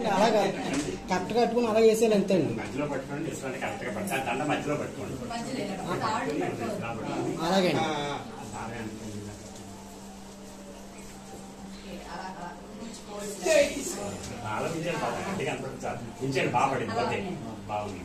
అలాగా కరెక్ట్ కట్టుకుని అలా వేసేయాలి అంతే అండి మధ్యలో పట్టుకోండి ఇసుకంటే కరెక్ట్ గా పట్టాలి దండ మధ్యలో పట్టుకోండి అలాగే అండి బాగా అనుకోండి. ఆలోచించండి బాగా గట్టిగా అనుకుంటుంది సార్ ఉంచండి బాగా పడింది ఓకే బాగుంది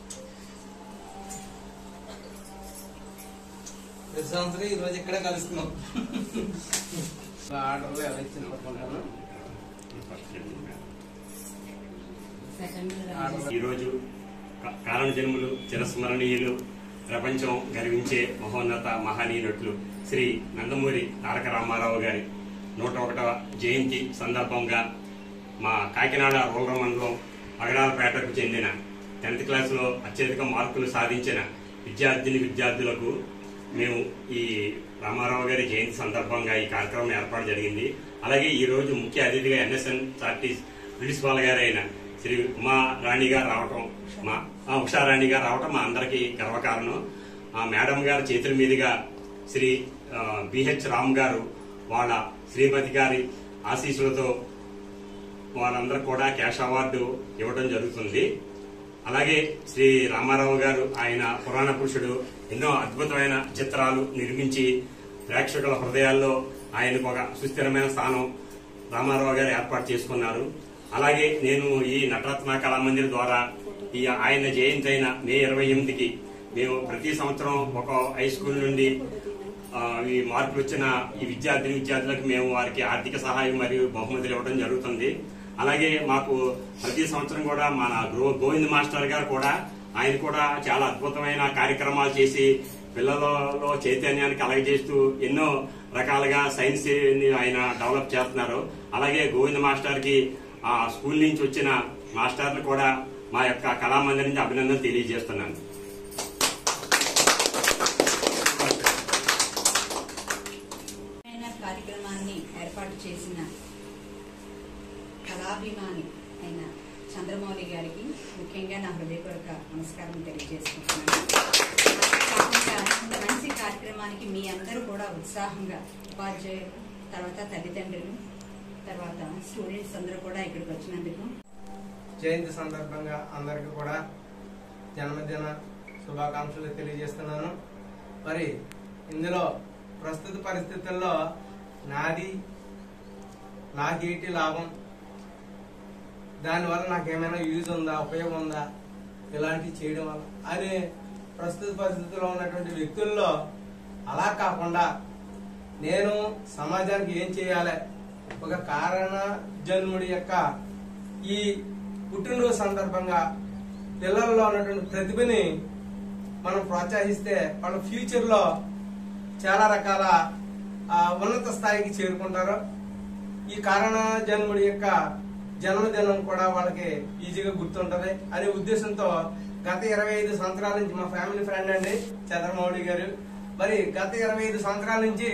ప్రతి సంవత్సరం ఈ రోజు ఇక్కడే కలుస్తున్నాం ఆర్డర్లు ఎలా ఇచ్చిన పట్టుకుంటాను ఈరోజు క- కారణ జన్ములు చిరస్మరణీయులు ప్రపంచం గర్వించే మహోన్నత మహనీయులు శ్రీ నందమూరి తారక రామారావు గారి నూట ఒకటవ జయంతి సందర్భంగా మా కాకినాడ రూరల్ మండలం పగడాలపేటకు చెందిన టెన్త్ క్లాసులో అత్యధిక మార్కులు సాధించిన విద్యార్థిని విద్యార్థులకు మేము ఈ రామారావు గారి జయంతి సందర్భంగా ఈ కార్యక్రమం ఏర్పాటు జరిగింది అలాగే ఈ రోజు ముఖ్య అతిథిగా ఎన్ఎస్ఎన్ చార్టీస్ ప్రిన్సిపాల్ గారైన శ్రీ ఉమా రాణి గారు రావటం మా ఆ, ఉషా రాణి గారు రావటం మా అందరికీ గర్వకారణం ఆ మేడం గారి చేతుల మీదుగా శ్రీ ఆ, బిహెచ్ రామ్ గారు వాళ్ళ శ్రీమతి గారి ఆశీస్సులతో వాళ్ళందరూ కూడా క్యాష్ అవార్డు ఇవ్వడం జరుగుతుంది అలాగే శ్రీ రామారావు గారు ఆయన పురాణ పురుషుడు ఎన్నో అద్భుతమైన చిత్రాలు నిర్మించి ప్రేక్షకుల హృదయాల్లో ఆయనకు ఒక సుస్థిరమైన స్థానం రామారావు గారు ఏర్పాటు చేసుకున్నారు అలాగే నేను ఈ నటరత్న కళామందిర్ ద్వారా ఈ ఆయన జయంతి అయిన మే ఇరవై ఎనిమిదికి మేము ప్రతి సంవత్సరం ఒక హై స్కూల్ నుండి ఆ, ఈ మార్కులు వచ్చిన ఈ విద్యార్థిని విద్యార్థులకు మేము వారికి ఆర్థిక సహాయం మరియు బహుమతులు ఇవ్వడం జరుగుతుంది అలాగే మాకు ప్రతి సంవత్సరం కూడా మన గో గోవింద్ మాస్టర్ గారు కూడా ఆయన కూడా చాలా అద్భుతమైన కార్యక్రమాలు చేసి పిల్లలలో చైతన్యాన్ని కలగజేస్తూ ఎన్నో రకాలుగా సైన్స్ ని ఆయన డెవలప్ చేస్తున్నారు అలాగే గోవింద్ మాస్టర్ కి ఆ స్కూల్ నుంచి వచ్చిన మాస్టర్లు కూడా మా యొక్క కళామందిర్ నుంచి అభినందనలు తెలియజేస్తున్నాను ఆయన కార్యక్రమాన్ని ఏర్పాటు చేసిన కళాభిమాని అయిన చంద్రమౌళి గారికి ముఖ్యంగా నా హృదయపూర్వక నమస్కారం తెలియజేసుకుంటున్నాను అంతేకాకుండా ఇంత మంచి కార్యక్రమానికి మీ అందరూ కూడా ఉత్సాహంగా ఉపాధ్యాయులు తర్వాత తల్లిదండ్రులు తర్వాత స్టూడెంట్స్ అందరూ కూడా ఇక్కడికి వచ్చినందుకు జయంతి సందర్భంగా అందరికీ కూడా జన్మదిన శుభాకాంక్షలు తెలియజేస్తున్నాను మరి ఇందులో ప్రస్తుత పరిస్థితుల్లో నాది నాకేంటి లాభం దానివల్ల నాకేమైనా యూజ్ ఉందా ఉపయోగం ఉందా ఇలాంటివి చేయడం వల్ల అని ప్రస్తుత పరిస్థితుల్లో ఉన్నటువంటి వ్యక్తుల్లో అలా కాకుండా నేను సమాజానికి ఏం చేయాలి ఒక కారణ జన్ముడి యొక్క ఈ పుట్టినరోజు సందర్భంగా పిల్లల్లో ఉన్నటువంటి ప్రతిభని మనం ప్రోత్సహిస్తే వాళ్ళ ఫ్యూచర్ లో చాలా రకాల ఆ, ఉన్నత స్థాయికి చేరుకుంటారు ఈ కారణ జన్ముడి యొక్క జన్మదినం కూడా వాళ్ళకి ఈజీగా గుర్తుంటది అనే ఉద్దేశంతో గత ఇరవై ఐదు సంవత్సరాల నుంచి మా ఫ్యామిలీ ఫ్రెండ్ అండి చంద్రమౌళి గారు మరి గత ఇరవై ఐదు సంవత్సరాల నుంచి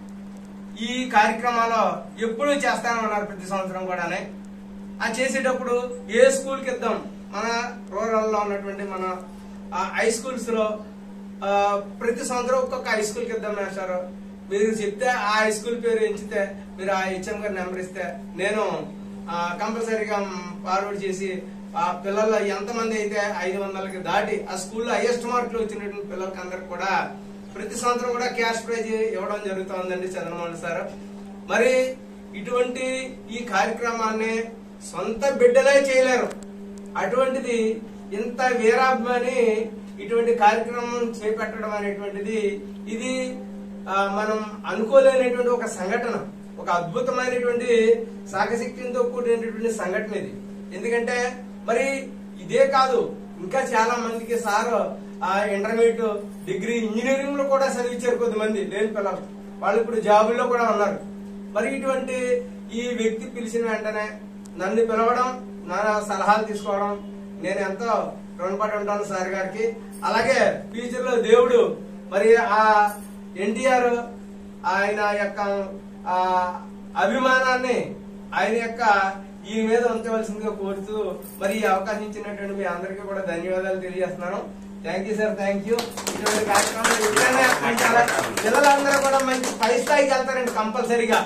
ఈ కార్యక్రమాలు ఎప్పుడూ చేస్తానన్నారు ప్రతి సంవత్సరం కూడానే ఆ చేసేటప్పుడు ఏ స్కూల్ కి ఇద్దాం మన రూరల్ లో ఉన్నటువంటి మన ఆ, హై స్కూల్స్ లో ఆ, ప్రతి సంవత్సరం ఒక్కొక్క హై స్కూల్ కి ఇద్దాం సార్ మీరు చెప్తే ఆ హై స్కూల్ పేరు ఎంచితే మీరు ఆ హెచ్ఎం గారి నెంబర్ ఇస్తే నేను కంపల్సరీగా ఫార్వర్డ్ చేసి ఆ పిల్లల్లో ఎంతమంది అయితే ఐదు వందలకి దాటి ఆ స్కూల్లో హైయెస్ట్ మార్కులు వచ్చినటువంటి పిల్లలకి అందరికి కూడా ప్రతి సంవత్సరం కూడా క్యాష్ ప్రైజ్ ఇవ్వడం జరుగుతోందండి చంద్రమోహన్ సార్ మరి ఇటువంటి ఈ కార్యక్రమాన్ని సొంత బిడ్డలే చేయలేరు అటువంటిది ఇంత వీరాభిమాని ఇటువంటి కార్యక్రమం చేపట్టడం అనేటువంటిది ఇది ఆ, మనం అనుకోలేనటువంటి ఒక సంఘటన ఒక అద్భుతమైనటువంటి సాగశక్తితో కూడినటువంటి సంఘటన ఇది ఎందుకంటే మరి ఇదే కాదు ఇంకా చాలా మందికి సార్ ఆ ఇంటర్మీడియట్ డిగ్రీ ఇంజనీరింగ్ లో కూడా చదివించారు కొద్దిమంది లేని పిల్లలు వాళ్ళు ఇప్పుడు జాబుల్లో కూడా ఉన్నారు మరి ఇటువంటి ఈ వ్యక్తి పిలిచిన వెంటనే నన్ను పిలవడం నా సలహాలు తీసుకోవడం నేను ఎంతో రుణపడి ఉంటాను సార్ గారికి అలాగే ఫ్యూచర్ లో దేవుడు మరి ఆ ఎన్టీఆర్ ఆయన యొక్క ఆ అభిమానాన్ని ఆయన యొక్క ఈ మీద ఉంచవలసిందిగా కోరుతూ మరి ఈ అవకాశం ఇచ్చినటువంటి మీ అందరికీ కూడా ధన్యవాదాలు తెలియజేస్తున్నాను thank you sir thank you ఇటువంటి కార్యక్రమాలు ఎప్పుడైనా ఉంచాలా? పిల్లలందరూ కూడా మంచి పై స్థాయికి వెళ్తారండి కంపల్సరీగా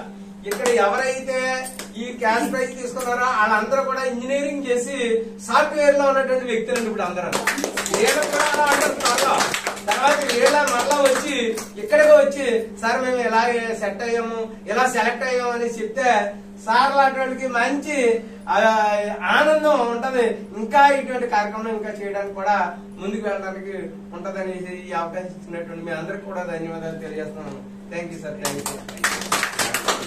ఇక్కడ ఎవరైతే ఈ క్యాష్ ప్రైజ్ తీసుకున్నారో వాళ్ళందరూ కూడా ఇంజనీరింగ్ చేసి సాఫ్ట్వేర్ లో ఉన్నటువంటి వ్యక్తులండి ఇప్పుడు అందరూ వీళ్ళు కూడా అలా అంటారు త్వరలో. తర్వాత వీళ్ళ మళ్ళా వచ్చి ఇక్కడికి వచ్చి సార్ మేము ఇలా సెట్ అయ్యాము ఇలా సెలెక్ట్ అయ్యాము అని చెప్తే సార్ లాంటి మంచి ఆ, ఆనందం ఉంటది ఇంకా ఇటువంటి కార్యక్రమం ఇంకా చేయడానికి కూడా ముందుకు వెళ్ళడానికి ఉంటదని ఈ అవకాశం ఇచ్చినటువంటి మీ అందరికి కూడా ధన్యవాదాలు తెలియజేస్తున్నాను thank you sir thank you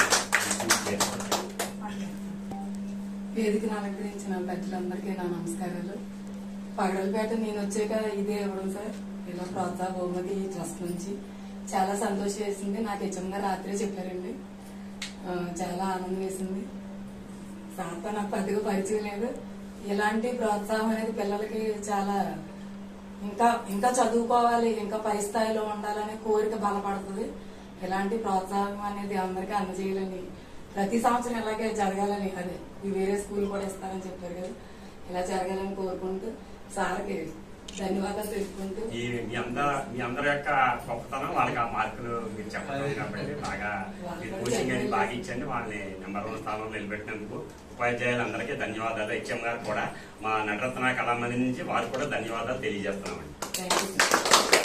వేదికను అలంకరించిన పెద్దలందరికీ నా నమస్కారాలు పగడలపేట నేను వచ్చాక ఇదే ఇవ్వడం సార్ ఇలా ప్రోత్సాహ బహుమతి ట్రస్ట్ నుంచి చాలా సంతోషం వేసింది నాకు యజమాని రాత్రి చెప్పారండి ఆ, చాలా ఆనందం వేసింది సార్తో నాకు పెద్దగా పరిచయం లేదు ఇలాంటి ప్రోత్సాహం అనేది పిల్లలకి చాలా ఇంకా ఇంకా చదువుకోవాలి ఇంకా పై స్థాయిలో ఉండాలనే కోరిక బలపడుతుంది ఇలాంటి ప్రోత్సాహం అనేది అందరికీ అందజేయాలని ప్రతి సంవత్సరం ఇలాగే జరగాలని అదే ఈ వేరే స్కూల్ కూడా ఇస్తారని చెప్పారు కదా ఇలా జరగాలని కోరుకుంటూ సార్కి ధన్యవాదాలు తెలుపుకుంటూ ఈ మీ అందర మీ అందరి యొక్క గొప్పతనం వాళ్ళకి ఆ మార్కులు మీరు చెప్పడం కాబట్టి బాగా మీరు కోచింగ్ అని బాగా ఇచ్చండి వాళ్ళని నెంబర్ వన్ స్థానంలో నిలబెట్టినందుకు ఉపాధ్యాయులందరికీ ధన్యవాదాలు హెచ్ఎం గారు కూడా మా నటరత్న కళామంది నుంచి వారు కూడా ధన్యవాదాలు తెలియజేస్తున్నామండి thank you sir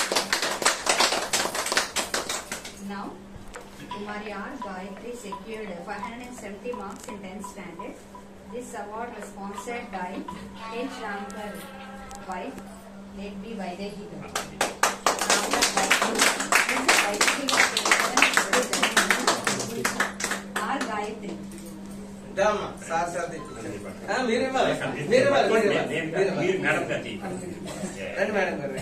Now, Kumari R. Gayatri secured 570 marks in 10th standard. This award was sponsored by H. Ramkar wife, late B. Vaidehi. Ramkar wife, Mrs. Vaidehi R. Gayatri. ఇద్దామా సార్ సార్ తెచ్చి మీరు ఇవ్వాలి మీరు ఇవ్వాలి మీరు ఇవ్వాలి మీరు మీరు ఇవ్వాలి మేడం గారి రండి మేడం గారు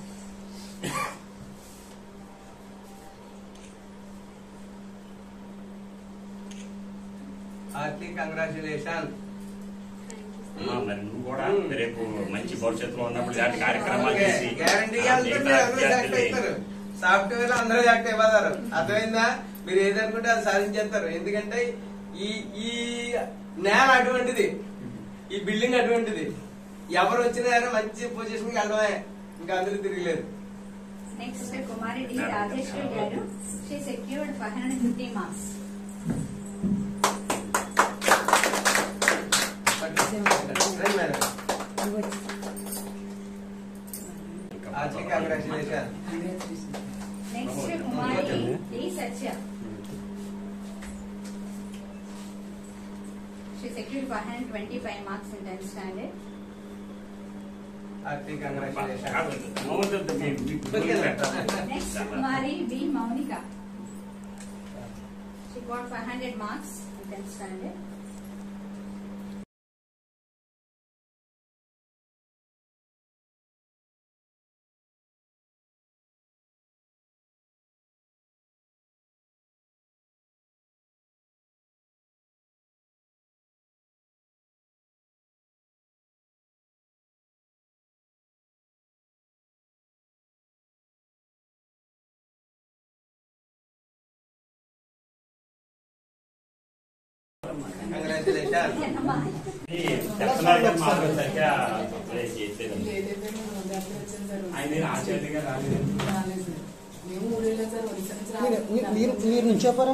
హార్టీ కంగ్రాచులేషన్ అమ్మా, మరి నువ్వు కూడా రేపు మంచి భవిష్యత్తులో ఉన్నప్పుడు ఇలాంటి కార్యక్రమాలు చేసి గ్యారంటీ ఆ, మిగతా విద్యార్థుల్ని సాఫ్ట్వేర్ లో అందరూ జాగ్రత్త ఇవ్వదారు అర్థమైందా మీరు ఏదనుకుంటే అది సాధించేస్తారు ఎందుకంటే ఈ ఈ నేల అటువంటిది ఈ బిల్డింగ్ అటువంటిది ఎవరు వచ్చినా సరే మంచి పొజిషన్ కి వెళ్ళడమే ఇంకా అందరూ తిరగలేదు Next, Kumari D. Rajeshwari Garu. She secured 550 marks. రండి madam hearty congratulation Next, Kumari D. Satya. She secured 525 marks in 10th standard. Hearty congratulation కాదు, మౌనత మీ- మీ- Next, Kumari B. Maunika. She got 500 marks in 10th standard. Congratulation ఈ చెప్తున్నారు కానీ మాకు సరిగ్గా చేయట్లేదండి. ఏదైతే మేము మొదటి వచ్చాను సార్ ఆయన ఆచార్యగా రాలేదు రాలేదు సార్ మేము ఊరేళ్ళం సార్ ఒరిస్సా నుంచి మీరు రాలేదు. మీరు మీరు నుంచోపారా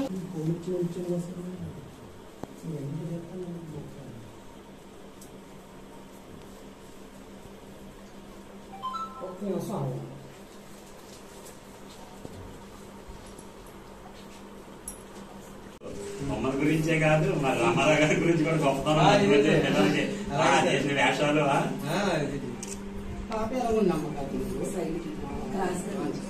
ఒక్క నిమిషం ఆగండి. బొమ్మల గురించే కాదు మరి రామారావు గారి గురించి కూడా గొప్పతనం ఆ, ఇది ఉంటుంది ఇది. పిల్లలకి. ఆ, అలాగే. చేసిన వేషాలు ఆ? ఆ, ఇది. పాప ఎలా ఉందమ్మా కాదు సైడ్కి క్లాస్ గురించి.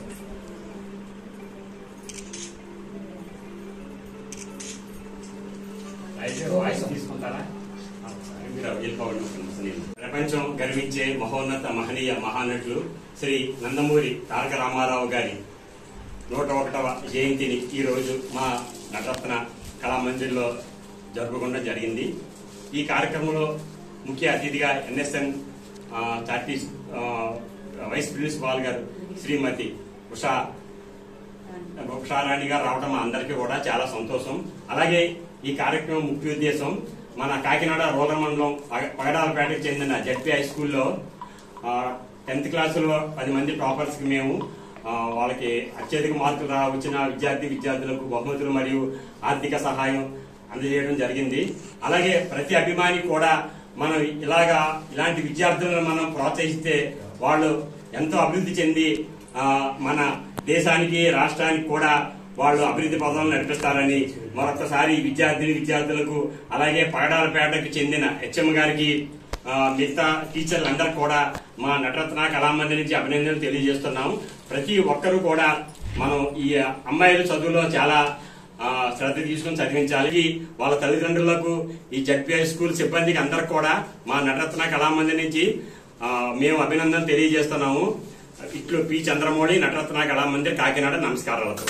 అయితే వాయిస్ తీసుకుంటారా ఆ, సరే, మీరు వెళ్ళిపోండి ఒక నిమిషం నేను. ప్రపంచం గర్వించే మహోన్నత మహనీయ మహానటులు శ్రీ నందమూరి తారక రామారావు గారి నూట ఒకటవ జయంతిని ఈ రోజు మా నటరత్న కళామందిర్లో జరుపుకోవడం జరిగింది ఈ కార్యక్రమంలో ముఖ్య అతిథిగా ఎన్ఎస్ఎన్ చార్టీ వైస్ ప్రిన్సిపాల్ గారు శ్రీమతి ఉషా ఉషారాణి గారు రావడం మా అందరికీ కూడా చాలా సంతోషం అలాగే ఈ కార్యక్రమం ముఖ్య ఉద్దేశం మన కాకినాడ రూరల్ మండలం పగ- పగడాలపేటకు చెందిన జడ్పీ హై స్కూల్లో టెన్త్ క్లాసులో పది మంది టాపర్స్ కి మేము ఆ, వాళ్ళకి అత్యధిక మార్కులు రా వచ్చిన విద్యార్థి విద్యార్థులకు బహుమతులు మరియు ఆర్థిక సహాయం అందజేయడం జరిగింది అలాగే ప్రతి అభిమాని కూడా మనం ఇలాగా ఇలాంటి విద్యార్థులను మనం ప్రోత్సహిస్తే వాళ్ళు ఎంతో అభివృద్ధి చెంది ఆ, మన దేశానికి రాష్ట్రానికి కూడా వాళ్ళు అభివృద్ధి పదంలో నడిపిస్తారని మరొకసారి విద్యార్థిని విద్యార్థులకు అలాగే పగడాలపేటకు చెందిన హెచ్ఎం గారికి ఆ, మిగతా టీచర్లు అందరూ కూడా మా నటరత్న కళామంది నుంచి అభినందనలు తెలియజేస్తున్నాము ప్రతి ఒక్కరూ కూడా మనం ఈ అమ్మాయిల చదువులో చాలా ఆ, శ్రద్ధ తీసుకుని చదివించాలి వాళ్ళ తల్లిదండ్రులకు ఈ జడ్పీఐ స్కూల్ సిబ్బందికి అందరికి కూడా మా నటరత్న కళామంది నుంచి ఆ, మేము అభినందన తెలియజేస్తున్నాము ఇట్లు పి చంద్రమౌళి నటరత్న కళామందిర్ కాకినాడ నమస్కారాలతో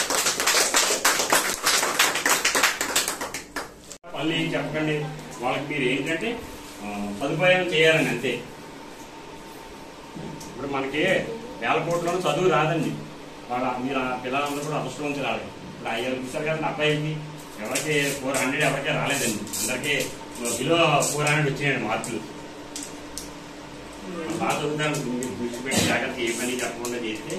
మళ్ళీ చెప్పకండి వాళ్ళకి మీరు ఏంటంటే ఆ, సదుపాయం చేయాలని అంతే ఇప్పుడు మనకి వేల కోట్లను చదువు రాదండి వాళ్ళ మీరు ఆ పిల్లలందరూ కూడా అదృష్టవంతులు రాలేదు ఇప్పుడు అయ్యారు చూసారు కదండి అబ్బాయికి ఎవరికి ఫోర్ హండ్రెడ్ ఎవరికీ రాలేదండి అందరికీ బిలో ఫోర్ హండ్రెడ్ వచ్చినాయండి మార్కులు బాగా చదువుతాను మీరు దృష్టి పెట్టి జాగ్రత్త ఏ పని చెప్పకుండా చేస్తే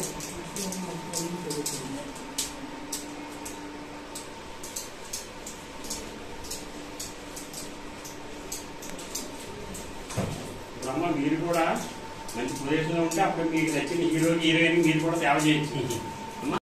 ఇప్పుడు అమ్మ మీరు కూడా మంచి పొజిషన్లో ఉంటే అప్పుడు మీకు నచ్చిన హీరో హీరోయిన్ మీరు కూడా సేవ చేయొచ్చు